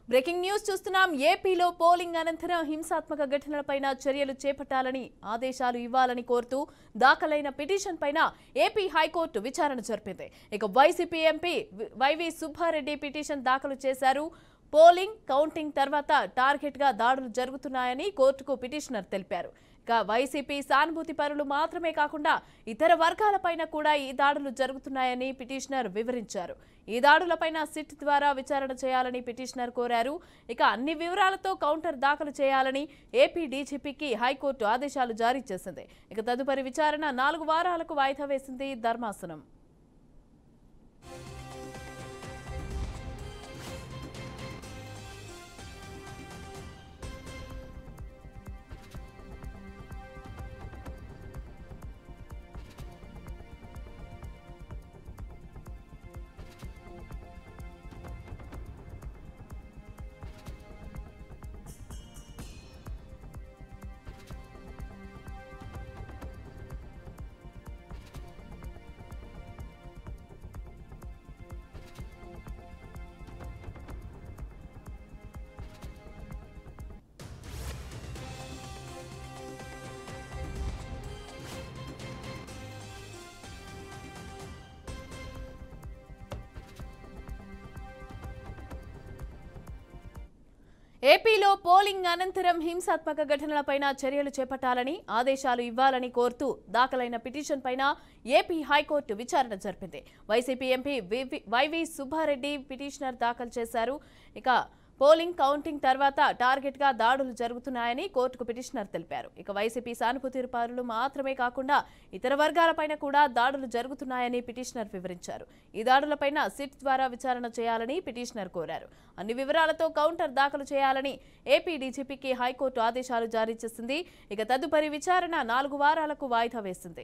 breaking news చూస్తున్నాం ఏపీలో polling అనంతరం హింసాత్మక ఘటనలపైన చర్యలు చేపట్టాలని ఆదేశాలు ఇవ్వాలని కోరుతూ దాఖలైన పిటిషన్ పైన ఏపీ హైకోర్టు విచారణ జరిపింది ఇక వైసీపీ ఎంపీ వి- వైవి సుబ్బారెడ్డి పిటిషన్ దాఖలు చేశారు పోలింగ్ కౌంటింగ్ తర్వాత టార్గెట్ గా దాడులు జరుగుతున్నాయని కోర్టుకు పిటిషనర్ తెలిపారు ఇక వైసీపీ సానుభూతి పరులు మాత్రమే కాకుండా ఇతర వర్గాలపైన కూడా ఈ దాడులు జరుగుతున్నాయని పిటిషనర్ వివరించారు ఈ దాడులపైన సిట్ ద్వారా విచారణ చేయాలని పిటిషనర్ కోరారు ఇక అన్ని వివరాలతో కౌంటర్ దాఖలు చేయాలని ఏపీ డీజీపీకి హైకోర్టు ఆదేశాలు జారీ చేసింది ఇక తదుపరి విచారణ నాలుగు వారాలకు వాయిదా వేసింది ధర్మాసనం ఏపీలో పోలింగ్ అనంతరం హింసాత్మక ఘటనలపైన చర్యలు చేపట్టాలని ఆదేశాలు ఇవ్వాలని కోరుతూ దాఖలైన పిటిషన్ పైన ఏపీ హైకోర్టు విచారణ జరిపింది వైసీపీ ఎంపీ వివి- వైవి సుబ్బారెడ్డి పిటిషనర్ దాఖలు చేశారు ఇక పోలింగ్ కౌంటింగ్ తర్వాత టార్గెట్ గా దాడులు జరుగుతున్నాయని కోర్టుకు పిటిషనర్ తెలిపారు ఇక వైసీపీ సానుభూతి పరులు మాత్రమే కాకుండా ఇతర వర్గాలపైన కూడా దాడులు జరుగుతున్నాయని పిటిషనర్ వివరించారు ఈ దాడులపైన సిట్ ద్వారా విచారణ చేయాలని పిటిషనర్ కోరారు అన్ని వివరాలతో కౌంటర్ దాఖలు చేయాలని ఏపీ డీజీపీకి హైకోర్టు ఆదేశాలు జారీ చేసింది ఇక తదుపరి విచారణ నాలుగు వారాలకు వాయిదా వేసింది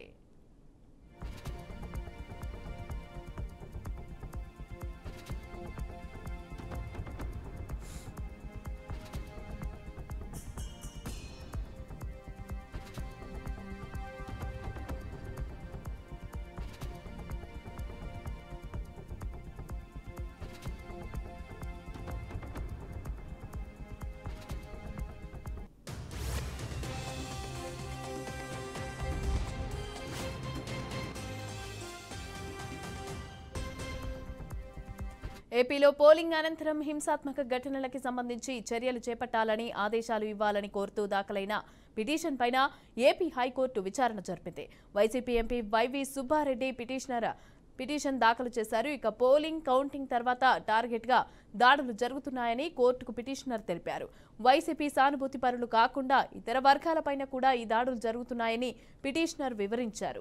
ఏపీలో పోలింగ్ అనంతరం హింసాత్మక ఘటనలకి సంబంధించి చర్యలు చేపట్టాలని ఆదేశాలు ఇవ్వాలని కోరుతూ దాఖలైన పిటిషన్ పైన ఏపీ హైకోర్టు విచారణ జరిపింది YCP MP Y V Subba Reddy petitioner petition దాఖలు చేశారు ఇక పోలింగ్ కౌంటింగ్ తర్వాత టార్గెట్ గా దాడులు జరుగుతున్నాయని కోర్టుకు పిటిషనర్ తెలిపారు వైసీపీ సానుభూతి పరులు కాకుండా ఇతర వర్గాలపైన కూడా ఈ దాడులు జరుగుతున్నాయని పిటిషనర్ వివరించారు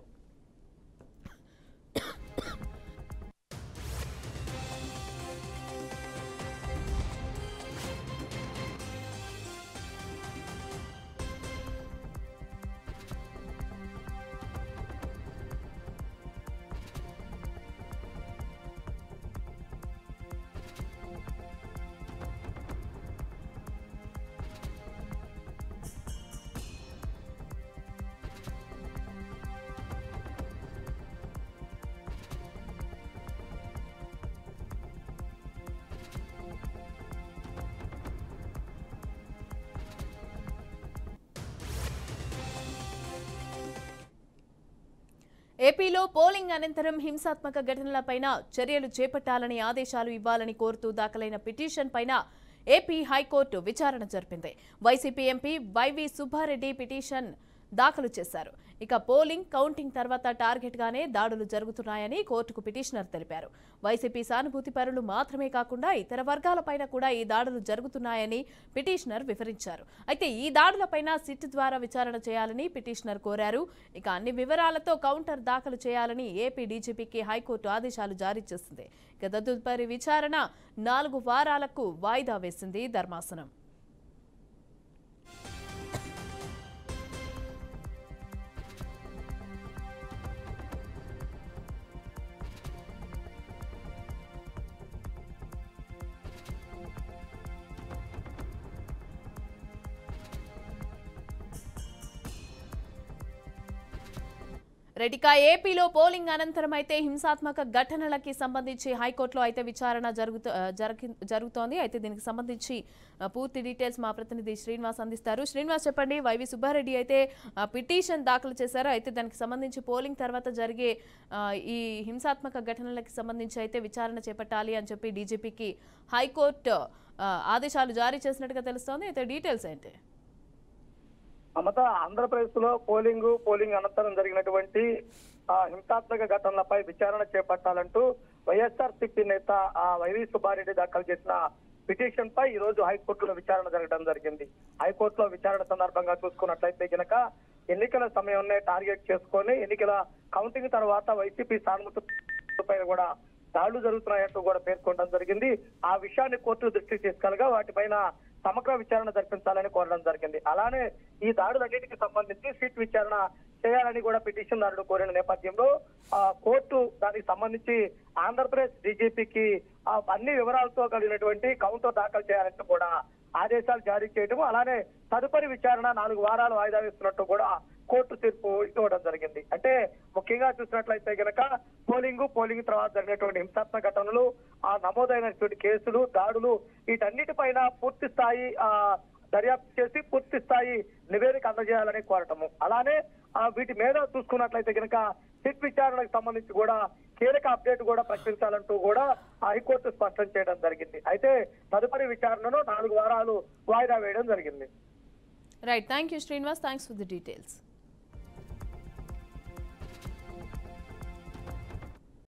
ఏపీలో పోలింగ్ అనంతరం హింసాత్మక ఘటనలపైన చర్యలు చేపట్టాలని ఆదేశాలు ఇవ్వాలని కోరుతూ దాఖలైన పిటిషన్ పైన ఏపీ హైకోర్టు విచారణ జరిపింది వైసీపీ ఎంపీ వైవి సుబ్బారెడ్డి పిటిషన్ దాఖలు చేశారు ఇక పోలింగ్ కౌంటింగ్ తర్వాత టార్గెట్ గానే దాడులు జరుగుతున్నాయని కోర్టుకు పిటిషనర్ తెలిపారు వైసీపీ సానుభూతి పరులు మాత్రమే కాకుండా ఇతర వర్గాలపైన కూడా ఈ దాడులు జరుగుతున్నాయని పిటిషనర్ వివరించారు అయితే ఈ దాడులపైన సిట్ ద్వారా విచారణ చేయాలని పిటిషనర్ కోరారు ఇక అన్ని వివరాలతో కౌంటర్ దాఖలు చేయాలని ఏపీ డీజీపీకి హైకోర్టు ఆదేశాలు జారీ చేసింది ఇక తదుపరి విచారణ నాలుగు వారాలకు వాయిదా వేసింది ధర్మాసనం రెడ్డిక ఏపీలో పోలింగ్ అనంతరం అయితే హింసాత్మక ఘటనలకి సంబంధించి హైకోర్టులో అయితే విచారణ జరుగుతూ ఆ, జరగి- జరుగుతోంది అయితే దీనికి సంబంధించి ఆ, పూర్తి డీటెయిల్స్ మా ప్రతినిధి శ్రీనివాస్ అందిస్తారు శ్రీనివాస్ చెప్పండి వైవి సుబ్బారెడ్డి అయితే ఆ, పిటిషన్ దాఖలు చేశారు అయితే దానికి సంబంధించి పోలింగ్ తర్వాత జరిగే ఆ, ఈ హింసాత్మక ఘటనలకి సంబంధించి అయితే విచారణ చేపట్టాలి అని చెప్పి డీజీపీకి హైకోర్టు ఆ, ఆదేశాలు జారీ చేసినట్టుగా తెలుస్తోంది అయితే డీటెయిల్స్ ఏంటి మమత ఆంధ్రప్రదేశ్ లో పోలింగ్ పోలింగ్ అనంతరం జరిగినటువంటి ఆ, హింసాత్మక ఘటనలపై విచారణ చేపట్టాలంటూ వైఎస్ఆర్ సిపి నేత ఆ, వైవి సుబ్బారెడ్డి దాఖలు చేసిన పిటిషన్ పై ఈ రోజు హైకోర్టులో విచారణ జరగడం జరిగింది హైకోర్టులో విచారణ సందర్భంగా చూసుకున్నట్లయితే గనక ఎన్నికల సమయాన్నే టార్గెట్ చేసుకొని ఎన్నికల కౌంటింగ్ తర్వాత వైసీపీ సానుమతి పైన కూడా దాడులు జరుగుతున్నాయంటూ కూడా పేర్కొనడం జరిగింది ఆ విషయాన్ని కోర్టు దృష్టికి తీసుకెళ్ళగా వాటిపైన సమగ్ర విచారణ జరిపించాలని కోరడం జరిగింది అలానే ఈ దాడులన్నిటికి సంబంధించి సిట్ విచారణ చేయాలని కూడా పిటిషన్ దారుడు కోరిన నేపథ్యంలో ఆ కోర్టు దానికి సంబంధించి ఆంధ్రప్రదేశ్ డీజీపీకి అన్ని వివరాలతో కలిగినటువంటి కౌంటర్ దాఖలు చేయాలంటూ కూడా ఆదేశాలు జారీ చేయడం అలానే తదుపరి విచారణ నాలుగు వారాలు వాయిదా వేస్తున్నట్టు కూడా కోర్టు తీర్పు ఇవ్వడం జరిగింది అంటే ముఖ్యంగా చూసినట్లయితే గనక పోలింగ్ పోలింగ్ తర్వాత జరిగినటువంటి హింసాత్మక ఘటనలు ఆ నమోదైనటువంటి కేసులు దాడులు వీటన్నిటిపైన పూర్తి స్థాయి ఆ దర్యాప్తు చేసి పూర్తి స్థాయి నివేదిక అందజేయాలని కోరటము అలానే ఆ వీటి మీద చూసుకున్నట్లయితే గనక సిట్ విచారణకు సంబంధించి కూడా కీలక అప్డేట్ కూడా ప్రకటించాలంటూ కూడా హైకోర్టు స్పష్టం చేయడం జరిగింది అయితే తదుపరి విచారణను నాలుగు వారాలు వాయిదా వేయడం జరిగింది right thank you Srinivas thanks for the details